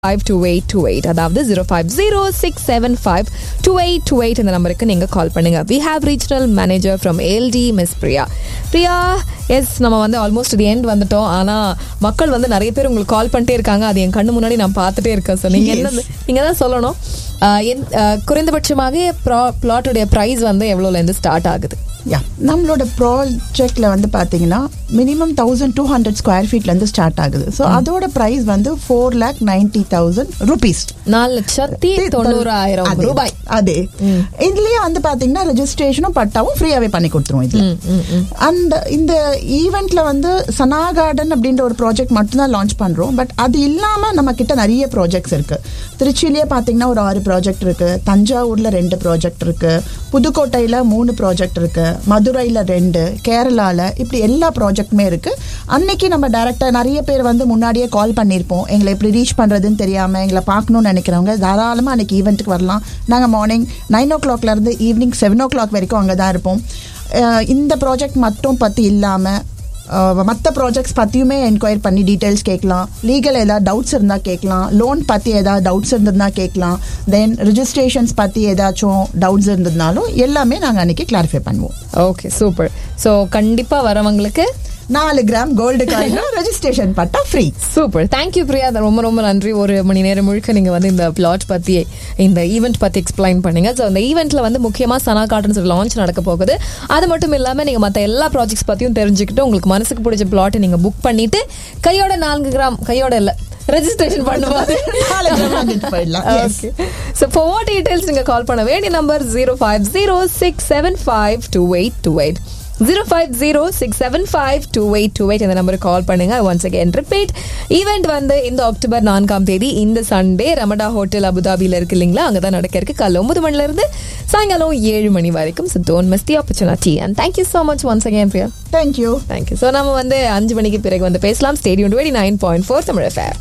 Five two eight two eight அதாவது zero five zero six seven five two eight two eight இந்த நம்பருக்கு நீங்கள் call பண்ணுங்க we have regional manager from ஏல்டி miss Priya Priya yes நம்ம வந்து ஆல்மோஸ்ட் தி எண்ட் வந்துட்டோம் ஆனால் மக்கள் வந்து நிறைய பேர் உங்களுக்கு கால் பண்ணிட்டே இருக்காங்க அது என் கண்ணு முன்னாடி நான் பார்த்துட்டே இருக்கேன் சார் நீங்கள் என்ன நீங்கள் தான் சொல்லணும் ஆஹ் என்- ஆஹ் குறைந்தபட்சமாக பிளாட்டுடைய ப்ரைஸ் வந்து எவ்வளோலேருந்து ஸ்டார்ட் ஆகுது யா நம்மளோட ப்ராஜெக்ட்ல வந்து பாத்தீங்கன்னா minimum thousand two hundred square ஃபீட்ல இருந்து ஸ்டார்ட் ஆகுது ஸோ அதோட பிரைஸ் வந்து four lakh ninety thousand rupees நாலு லட்சத்தி தொண்ணூறாயிரம் அதே, ரூபாய் அதே இதுலயே வந்து பாத்தீங்கன்னா ரெஜிஸ்ட்ரேஷனும் பட்டாவும் ஃப்ரீயாவே பண்ணி கொடுத்துருவோம் இதுல அண்ட் இந்த ஈவெண்ட்ல வந்து சனா கார்டன் அப்படின்ற ஒரு ப்ராஜெக்ட் மட்டும்தான் லான்ச் பண்றோம் பட் அது இல்லாம நம்ம கிட்ட நிறைய ப்ராஜெக்ட்ஸ் இருக்கு திருச்சியிலேயே பாத்தீங்கன்னா ஒரு ஆறு ப்ராஜெக்ட் இருக்கு தஞ்சாவூர்ல ரெண்டு ப்ராஜெக்ட் இருக்கு புதுக்கோட்டையில மூணு ப்ராஜெக்ட் இருக்கு மதுரையில ரெண்டு கேரளால இப்படி எல்லா ப்ராஜெக்ட்டுமே இருக்கு அன்னைக்கு நம்ம டைரக்டா நிறைய பேர் வந்து முன்னாடியே கால் பண்ணியிருப்போம் எங்களை எப்படி ரீச் பண்றதுன்னு தெரியாம எங்களை பார்க்கணும்னு நினைக்கிறவங்க தாராளமா அன்னைக்கு ஈவெண்ட்டுக்கு வரலாம் நாங்க மார்னிங் நைன் ஓ கிளாக்ல இருந்து ஈவினிங் செவன் ஓ கிளாக் வரைக்கும் அங்கே தான் இருப்போம் அஹ் இந்த ப்ராஜெக்ட் மட்டும் பற்றி இல்லாமல் மற்ற ப்ராஜெக்ட்ஸ் பற்றியுமே என்கொயர் பண்ணி டீட்டெயில்ஸ் கேட்கலாம் லீகல் ஏதாவது டவுட்ஸ் இருந்தால் கேட்கலாம் லோன் பற்றி ஏதாவது டவுட்ஸ் இருந்ததுனா கேட்கலாம் தென் ரிஜிஸ்ட்ரேஷன்ஸ் பற்றி ஏதாச்சும் டவுட்ஸ் இருந்ததுனாலும் எல்லாமே நாங்கள் அன்றைக்கி கிளாரிஃபை பண்ணுவோம் ஓகே சூப்பர் ஸோ கண்டிப்பாக வரவங்களுக்கு நாலு கிராம் கோல்டு காயினும் ரெஜிஸ்ட்ரேஷன் பட்டா ஃப்ரீ சூப்பர் தேங்க்யூ பிரியா அது ரொம்ப ரொம்ப நன்றி ஒரு மணி நேரம் முழுக்க நீங்கள் வந்து இந்த பிளாட் பற்றி இந்த ஈவெண்ட் பற்றி எக்ஸ்பிளைன் பண்ணீங்க ஸோ இந்த ஈவெண்ட்டில் வந்து முக்கியமாக சனா கார்டன்ஸ் லான்ச் நடக்க போகுது அது மட்டும் இல்லாமல் நீங்கள் மற்ற எல்லா ப்ராஜெக்ட்ஸ் பற்றியும் தெரிஞ்சுக்கிட்டு உங்களுக்கு மனசுக்கு பிடிச்ச பிளாட்டை நீங்கள் புக் பண்ணிட்டு கையோட நான்கு கிராம் கையோட இல்லை ரெஜிஸ்ட்ரேஷன் பண்ணும்போது நாலு கிராம் வாங்கிட்டு போயிடலாம் Yes. Okay so for what details நீங்கள் கால் பண்ண வேண்டிய number zero five zero six seven five two eight two eight zero five zero six seven five two eight two eight இந்த நம்பருக்கு கால் பண்ணுங்க ஒன்ஸ் அகேன் ரிப்பீட் ஈவெண்ட் வந்து இந்த October நான்காம் தேதி இந்த சண்டே ரமடா ஹோட்டல் அபுதாபியில் இருக்கு இல்லைங்களா அங்கே தான் நடக்க இருக்கு காலைல ஒன்பது மணில இருந்து சாயங்காலம் ஏழு மணி வரைக்கும் so don't miss the opportunity and thank you so much once again Priya Thank you thank you so நம்ம வந்து அஞ்சு மணிக்கு பிறகு வந்து பேசலாம் stadium twenty nine point four Tamil fair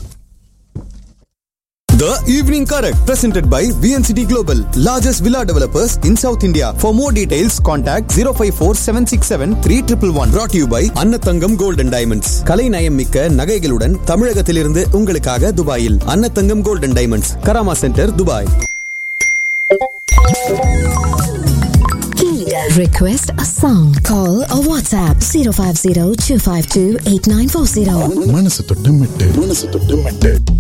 The Evening Correct, presented by VNCT Global, largest villa developers in South India. For more details, contact 054 767 3111. Brought to you by Annathangam Gold and Diamonds. கலை நயம் மிக்க நகைகளுடன் தமிழகத்திலிருந்து உங்களுக்காக துபாயில் Annathangam Gold and Diamonds, Karama centre Dubai Request a song. Call or WhatsApp 050 252 8940. மனசு தொட்டு மெட்டு மனசு தொட்டு மெட்டு